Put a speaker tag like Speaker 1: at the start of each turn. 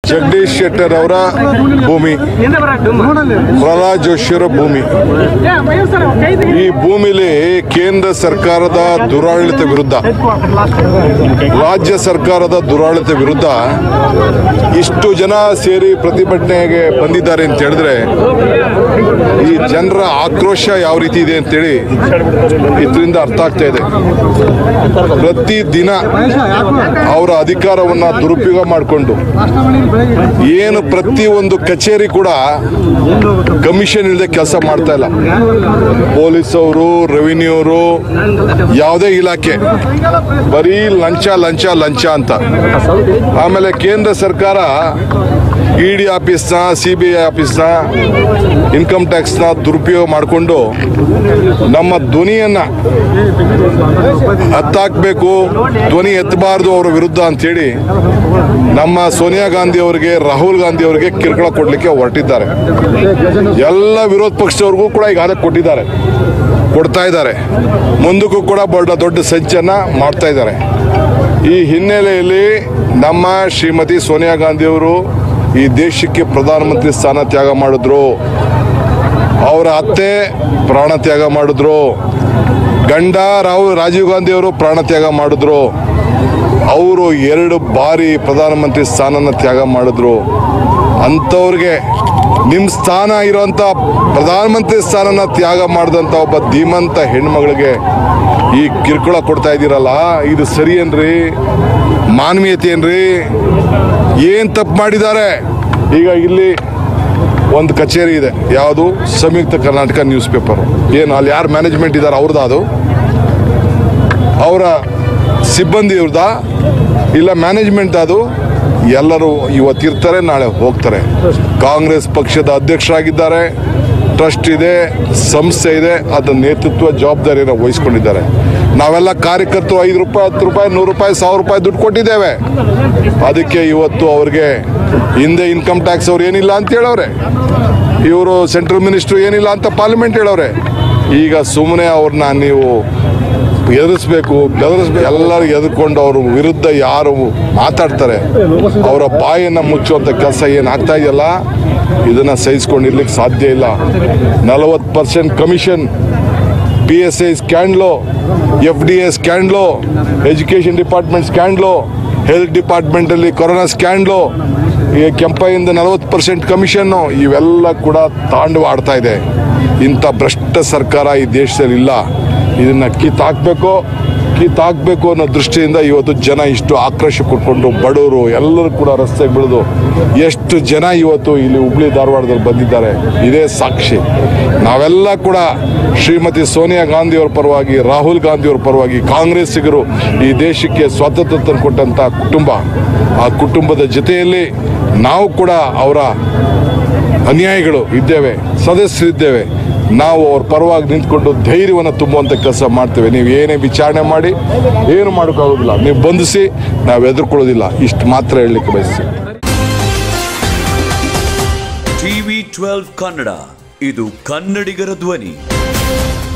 Speaker 1: ಜಗದೀಶ್ ಶೆಟ್ಟರ್ ಅವರ ಭೂಮಿ ಪ್ರಹ್ಲಾದ್ ಜೋಶಿಯವರ ಭೂಮಿ ಈ ಭೂಮಿಲಿ ಕೇಂದ್ರ ಸರ್ಕಾರದ ದುರಾಡಳಿತ ವಿರುದ್ಧ ರಾಜ್ಯ ಸರ್ಕಾರದ ದುರಾಡಳಿತ ವಿರುದ್ಧ ಇಷ್ಟು ಜನ ಸೇರಿ ಪ್ರತಿಭಟನೆಗೆ ಬಂದಿದ್ದಾರೆ ಅಂತ ಹೇಳಿದ್ರೆ ಈ ಜನರ ಆಕ್ರೋಶ ಯಾವ ರೀತಿ ಇದೆ ಅಂತೇಳಿ ಇದರಿಂದ ಅರ್ಥ ಆಗ್ತಾ ಇದೆ ಪ್ರತಿ ದಿನ ಅವರ ಅಧಿಕಾರವನ್ನ ದುರುಪಯೋಗ ಮಾಡಿಕೊಂಡು ಏನು ಪ್ರತಿ ಒಂದು ಕಚೇರಿ ಕೂಡ ಕಮಿಷನ್ ಇಲ್ಲದೆ ಕೆಲಸ ಮಾಡ್ತಾ ಇಲ್ಲ ಪೊಲೀಸ್ ಅವರು ರೆವಿನ್ಯೂ ಅವರು ಯಾವುದೇ ಇಲಾಖೆ ಬರೀ ಲಂಚ ಲಂಚ ಲಂಚ ಅಂತ ಆಮೇಲೆ ಕೇಂದ್ರ ಸರ್ಕಾರ ಇ ಡಿ ಆಫೀಸ್ನ ಸಿ ಬಿ ಐ ಆಫೀಸ್ನ ಇನ್ಕಮ್ ಟ್ಯಾಕ್ಸ್ನ ದುರುಪಯೋಗ ಮಾಡಿಕೊಂಡು ನಮ್ಮ ಧ್ವನಿಯನ್ನ ಹತ್ತಾಕ್ಬೇಕು ಧ್ವನಿ ಎತ್ತಬಾರ್ದು ಅವರ ವಿರುದ್ಧ ಅಂತೇಳಿ ನಮ್ಮ ಸೋನಿಯಾ ಗಾಂಧಿ ಅವರಿಗೆ ರಾಹುಲ್ ಗಾಂಧಿ ಅವರಿಗೆ ಕಿರುಕುಳ ಕೊಡಲಿಕ್ಕೆ ಹೊರಟಿದ್ದಾರೆ ಎಲ್ಲ ವಿರೋಧ ಪಕ್ಷದವ್ರಿಗೂ ಕೂಡ ಈಗ ಅದಕ್ಕೆ ಕೊಟ್ಟಿದ್ದಾರೆ ಕೊಡ್ತಾ ಇದ್ದಾರೆ ಮುಂದಕ್ಕೂ ಕೂಡ ದೊಡ್ಡ ದೊಡ್ಡ ಸಂಚನ್ನ ಮಾಡ್ತಾ ಇದ್ದಾರೆ ಈ ಹಿನ್ನೆಲೆಯಲ್ಲಿ ನಮ್ಮ ಶ್ರೀಮತಿ ಸೋನಿಯಾ ಗಾಂಧಿ ಅವರು ಈ ದೇಶಕ್ಕೆ ಪ್ರಧಾನಮಂತ್ರಿ ಸ್ಥಾನ ತ್ಯಾಗ ಮಾಡಿದ್ರು ಅವರ ಅತ್ತೆ ಪ್ರಾಣ ತ್ಯಾಗ ಮಾಡಿದ್ರು ಗಂಡ ರಾಹುಲ್ ರಾಜೀವ್ ಗಾಂಧಿ ಅವರು ಪ್ರಾಣ ತ್ಯಾಗ ಮಾಡಿದ್ರು ಅವರು ಎರಡು ಬಾರಿ ಪ್ರಧಾನಮಂತ್ರಿ ಸ್ಥಾನನ ತ್ಯಾಗ ಮಾಡಿದ್ರು ಅಂಥವ್ರಿಗೆ ನಿಮ್ಮ ಸ್ಥಾನ ಇರೋಂಥ ಪ್ರಧಾನಮಂತ್ರಿ ಸ್ಥಾನನ ತ್ಯಾಗ ಮಾಡಿದಂಥ ಒಬ್ಬ ಧೀಮಂತ ಹೆಣ್ಮಗಳಿಗೆ ಈ ಕಿರುಕುಳ ಕೊಡ್ತಾ ಇದ್ದೀರಲ್ಲ ಇದು ಸರಿ ಏನ್ರಿ ಮಾನವೀಯತೆ ಏನ್ರಿ ಏನು ತಪ್ಪು ಮಾಡಿದ್ದಾರೆ ಈಗ ಇಲ್ಲಿ ಒಂದು ಕಚೇರಿ ಇದೆ ಯಾವುದು ಸಂಯುಕ್ತ ಕರ್ನಾಟಕ ನ್ಯೂಸ್ ಪೇಪರ್ ಏನು ಅಲ್ಲಿ ಯಾರು ಮ್ಯಾನೇಜ್ಮೆಂಟ್ ಇದ್ದಾರೆ ಅವ್ರದ್ದು ಅದು ಅವರ ಸಿಬ್ಬಂದಿ ಇವ್ರದ ಇಲ್ಲ ಮ್ಯಾನೇಜ್ಮೆಂಟ್ ಅದು ಎಲ್ಲರೂ ಇವತ್ತಿರ್ತಾರೆ ನಾಳೆ ಹೋಗ್ತಾರೆ ಕಾಂಗ್ರೆಸ್ ಪಕ್ಷದ ಅಧ್ಯಕ್ಷರಾಗಿದ್ದಾರೆ ಟ್ರಸ್ಟ್ ಇದೆ ಸಂಸ್ಥೆ ಇದೆ ಅದರ ನೇತೃತ್ವ ಜವಾಬ್ದಾರಿಯನ್ನು ವಹಿಸ್ಕೊಂಡಿದ್ದಾರೆ ನಾವೆಲ್ಲ ಕಾರ್ಯಕರ್ತರು ಐದು ರೂಪಾಯಿ ಹತ್ತು ರೂಪಾಯಿ ನೂರು ರೂಪಾಯಿ ಸಾವಿರ ರೂಪಾಯಿ ದುಡ್ಡು ಕೊಟ್ಟಿದ್ದೇವೆ ಅದಕ್ಕೆ ಇವತ್ತು ಅವ್ರಿಗೆ ಹಿಂದೆ ಇನ್ಕಮ್ ಟ್ಯಾಕ್ಸ್ ಅವ್ರು ಏನಿಲ್ಲ ಅಂತ ಹೇಳವ್ರೆ ಇವರು ಸೆಂಟ್ರಲ್ ಮಿನಿಸ್ಟ್ರು ಏನಿಲ್ಲ ಅಂತ ಪಾರ್ಲಿಮೆಂಟ್ ಹೇಳವ್ರೆ ಈಗ ಸುಮ್ಮನೆ ಅವ್ರನ್ನ ನೀವು ಎದುರಿಸ್ಬೇಕು ಬೆದರಿಸ್ಬೇಕು ಎಲ್ಲರೂ ಎದುರ್ಕೊಂಡು ಅವ್ರ ವಿರುದ್ಧ ಯಾರು ಮಾತಾಡ್ತಾರೆ ಅವರ ಬಾಯನ್ನು ಮುಚ್ಚುವಂಥ ಕೆಲಸ ಏನು ಆಗ್ತಾ ಇದೆಯಲ್ಲ ಇದನ್ನು ಸಹಿಸ್ಕೊಂಡಿರ್ಲಿಕ್ಕೆ ಸಾಧ್ಯ ಇಲ್ಲ ನಲವತ್ತು percent commission P S I scandal F D A scandal education department scandal health ಡಿಪಾರ್ಟ್ಮೆಂಟಲ್ಲಿ ಕೊರೋನಾ ಸ್ಕ್ಯಾಂಡ್ಲು ಈ ಕೆಂಪೈಯಿಂದ ನಲವತ್ತು ಪರ್ಸೆಂಟ್ ಕಮಿಷನ್ನು ಇವೆಲ್ಲ ಕೂಡ ತಾಂಡವ ಆಡ್ತಾ ಇದೆ ಇಂಥ ಭ್ರಷ್ಟ ಸರ್ಕಾರ ಈ ದೇಶದಲ್ಲಿ ಇಲ್ಲ ಇದನ್ನು ಕಿತ್ತಾಕಬೇಕು ಕಿತ್ತಾಕಬೇಕು ಅನ್ನೋ ದೃಷ್ಟಿಯಿಂದ ಇವತ್ತು ಜನ ಇಷ್ಟು ಆಕ್ರೋಶ ಕೊಟ್ಕೊಂಡು ಬಡವರು ಎಲ್ಲರೂ ಕೂಡ ರಸ್ತೆಗೆ ಬೆಳೆದು ಎಷ್ಟು ಜನ ಇವತ್ತು ಇಲ್ಲಿ ಹುಬ್ಳಿ ಧಾರವಾಡದಲ್ಲಿ ಬಂದಿದ್ದಾರೆ ಇದೇ ಸಾಕ್ಷಿ ನಾವೆಲ್ಲ ಕೂಡ ಶ್ರೀಮತಿ ಸೋನಿಯಾ ಗಾಂಧಿಯವರ ಪರವಾಗಿ ರಾಹುಲ್ ಗಾಂಧಿಯವರ ಪರವಾಗಿ ಕಾಂಗ್ರೆಸ್ಸಿಗರು ಈ ದೇಶಕ್ಕೆ ಸ್ವಾತಂತ್ರ್ಯ ತಂದುಕೊಟ್ಟಂಥ ಕುಟುಂಬ ಆ ಕುಟುಂಬದ ಜೊತೆಯಲ್ಲಿ ನಾವು ಕೂಡ ಅವರ ಅನ್ಯಾಯಿಗಳು ಇದ್ದೇವೆ ಸದಸ್ಯರಿದ್ದೇವೆ ನಾವು ಅವ್ರ ಪರವಾಗಿ ನಿಂತ್ಕೊಂಡು ಧೈರ್ಯವನ್ನು ತುಂಬುವಂಥ ಕೆಲಸ ಮಾಡ್ತೇವೆ ನೀವು ಏನೇ ವಿಚಾರಣೆ ಮಾಡಿ ಏನು ಮಾಡೋಕ್ಕಾಗೋದಿಲ್ಲ ನೀವು ಬಂಧಿಸಿ ನಾವು ಎದುರ್ಕೊಳ್ಳೋದಿಲ್ಲ ಇಷ್ಟು ಮಾತ್ರ ಹೇಳಲಿಕ್ಕೆ ಬಯಸ್ತೀವಿ
Speaker 2: ಟಿವಿ ಟ್ವೆಲ್ವ್ ಕನ್ನಡ ಇದು ಕನ್ನಡಿಗರ ಧ್ವನಿ